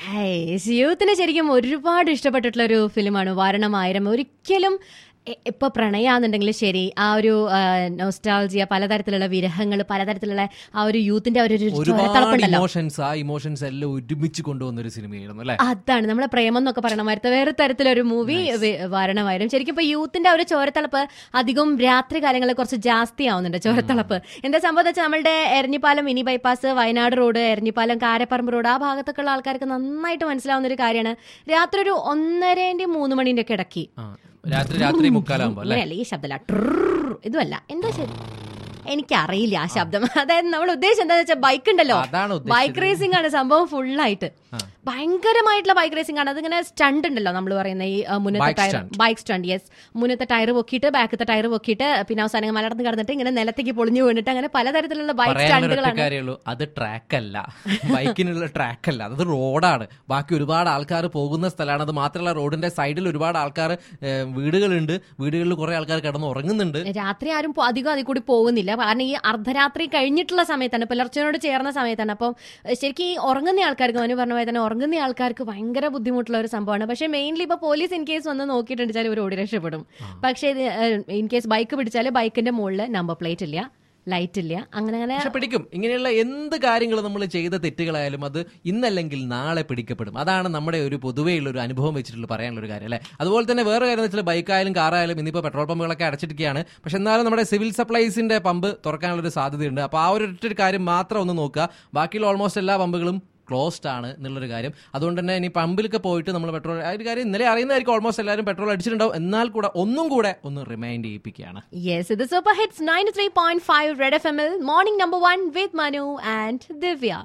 ഹൈസ് യൂത്തിന് ശരിക്കും ഒരുപാട് ഇഷ്ടപ്പെട്ടിട്ടുള്ള ഒരു ഫിലിമാണ് വാരണമായിരം ഒരിക്കലും എ- ഇപ്പൊ പ്രണയാന്നുണ്ടെങ്കിൽ ശരി ആ ഒരു നൊസ്റ്റാൾജിയ പലതരത്തിലുള്ള വിരഹങ്ങൾ പലതരത്തിലുള്ള ആ ഒരു യൂത്തിന്റെ ആ ഒരു ഒരു ഒരുപാട് ചുരത്തളപ്പുണ്ടല്ലോ ഇമോഷൻസ് ആ ഇമോഷൻസ് എല്ലാം ഒരുമിച്ച് കൊണ്ടുവന്ന ഒരു സിനിമയായിരുന്നു അല്ലെ അതാണ് നമ്മളെ പ്രേമം എന്നൊക്കെ പറയണ മാരത്തെ വേറെ തരത്തിലൊരു മൂവി വാരണമായിരുന്നു ശരിക്കും ഇപ്പൊ യൂത്തിന്റെ ആ ഒരു ചോരത്തളപ്പ് അധികം രാത്രി കാലങ്ങളിൽ കുറച്ച് ജാസ്തി ആവുന്നുണ്ട് ചോരത്തളപ്പ് എന്താ സംഭവം എന്ന് വെച്ചാൽ നമ്മളുടെ Eranhipalam mini bypass Wayanad road Eranhipalam Karaparamba road ആ ഭാഗത്തൊക്കെ ഉള്ള ആൾക്കാർക്ക് നന്നായിട്ട് മനസ്സിലാവുന്ന ഒരു കാര്യമാണ് രാത്രി ഒരു ഒന്നരേന്റെ മൂന്ന് മണിന്റെ ഒക്കെ ഇടയ്ക്ക് രാത്രി രാത്രി മുക്കാലാകുമ്പോ അല്ലെ ഇങ്ങനെയല്ല ഈ ശബ്ദമല്ല ട്രർ ഇതുമല്ല എന്താ ശരി എനിക്കറിയില്ല ആ ശബ്ദം അതായത് നമ്മൾ ഉദ്ദേശം എന്താന്ന് വെച്ചാൽ ബൈക്ക് ഉണ്ടല്ലോ അതാണ് ഉദ്ദേശിച്ചത്. ബൈക്ക് റേസിംഗ് ആണ് സംഭവം ഫുള്ളായിട്ട് ഭയങ്കരമായിട്ടുള്ള ബൈക്ക് റേസിംഗ് ആണ് അതിങ്ങനെ സ്റ്റണ്ട് ഉണ്ടല്ലോ നമ്മൾ പറയുന്ന ഈ ആ, മുന്നത്തെ Bike tyre stunt. Bike stunt yes മുന്നത്തെ ടയർ പൊക്കിയിട്ട് ബാക്കത്തെ ടയർ പൊക്കിയിട്ട് പിന്നെ അവസാനം മലർന്ന് കിടന്നിട്ട് ഇങ്ങനെ നിലത്തേക്ക് പൊളിഞ്ഞു വീണിട്ട് അങ്ങനെ പലതരത്തിലുള്ള ബൈക്ക് പറയാനുള്ള ഒറ്റ സ്റ്റണ്ടുകളാണ് കാര്യമുള്ളൂ അത് ട്രാക്ക് അല്ല ബൈക്കിനുള്ള ട്രാക്ക് അല്ല അത് റോഡാണ് ബാക്കി ഒരുപാട് ആൾക്കാർ പോകുന്ന സ്ഥലമാണ് അത് മാത്രമല്ല റോഡിന്റെ സൈഡിൽ ഒരുപാട് ആൾക്കാർ വീടുകളുണ്ട് വീടുകളിൽ കുറെ ആൾക്കാർ കിടന്ന് ഉറങ്ങുന്നുണ്ട് രാത്രി ആരും പോ- അധികം അതിൽ കൂടി പോകുന്നില്ല കാരണം ഈ അർദ്ധരാത്രി കഴിഞ്ഞിട്ടുള്ള സമയത്താണ് പുലർച്ചയോട് ചേർന്ന സമയത്താണ് അപ്പം ഏഹ്, ശരിക്കും ഈ ഉറങ്ങുന്ന ആൾക്കാർക്ക് മനു പറഞ്ഞ പോലെ തന്നെ ഉറങ്ങുന്ന ആൾക്കാർക്ക് ഭയങ്കര ബുദ്ധിമുട്ടുള്ള ഒരു സംഭവമാണ് പക്ഷേ മെയിൻലി ഇപ്പൊ പോലീസ് ഇൻ കേസ് വന്ന് നോക്കിയിട്ടുണ്ടെച്ചാൽ ഇവർ ഓടി രക്ഷപ്പെടും പക്ഷേ ഇൻ കേസ് ബൈക്ക് പിടിച്ചാൽ ബൈക്കിന്റെ മുകളിൽ നമ്പർ പ്ലേറ്റ് ഇല്ല ലൈറ്റ് ഇല്ല അങ്ങനെ അങ്ങനെ പക്ഷെ പിടിക്കും ഇങ്ങനെയുള്ള എന്ത് കാര്യങ്ങൾ നമ്മൾ ചെയ്ത തെറ്റുകളായാലും അത് ഇന്നല്ലെങ്കിൽ നാളെ പിടിക്കപ്പെടും അതാണ് നമ്മുടെ ഒരു പൊതുവെയുള്ള ഒരു അനുഭവം വെച്ചിട്ടുള്ള പറയാനുള്ള ഒരു കാര്യം അല്ലേ അതുപോലെ തന്നെ വേറെ കാര്യം എന്ന് വെച്ചാൽ ബൈക്കായാലും കാറായാലും ഇന്നിപ്പോൾ പെട്രോൾ പമ്പുകളൊക്കെ അടച്ചിരിക്കുകയാണ് പക്ഷെ എന്നാലും നമ്മുടെ സിവിൽ സപ്ലൈസിന്റെ പമ്പ് തുറക്കാനുള്ള ഒരു സാധ്യതയുണ്ട് അപ്പോൾ ആ ഒരു ഒറ്റ ഒരു കാര്യം മാത്രം ഒന്ന് നോക്കുക ബാക്കിയുള്ള ഓൾമോസ്റ്റ് എല്ലാ പമ്പുകളും ക്ലോസ്ഡ് ആണ് എന്നുള്ളൊരു കാര്യം അതുകൊണ്ട് തന്നെ ഇനി പമ്പിലൊക്കെ പോയിട്ട് നമ്മൾ പെട്രോൾ ആ ഒരു കാര്യം ഇന്നലെ അറിയുന്നതായിരിക്കും ഓൾമോസ്റ്റ് എല്ലാവരും പെട്രോൾ അടിച്ചിട്ടുണ്ടാവും എന്നാൽ കൂടെ ഒന്നും കൂടെ ഒന്ന് റിമൈൻഡ് ചെയ്യിപ്പിക്കുകയാണ് യെസ് ഇത് super hits ninety three point five red F M L morning number one with Manu and Divya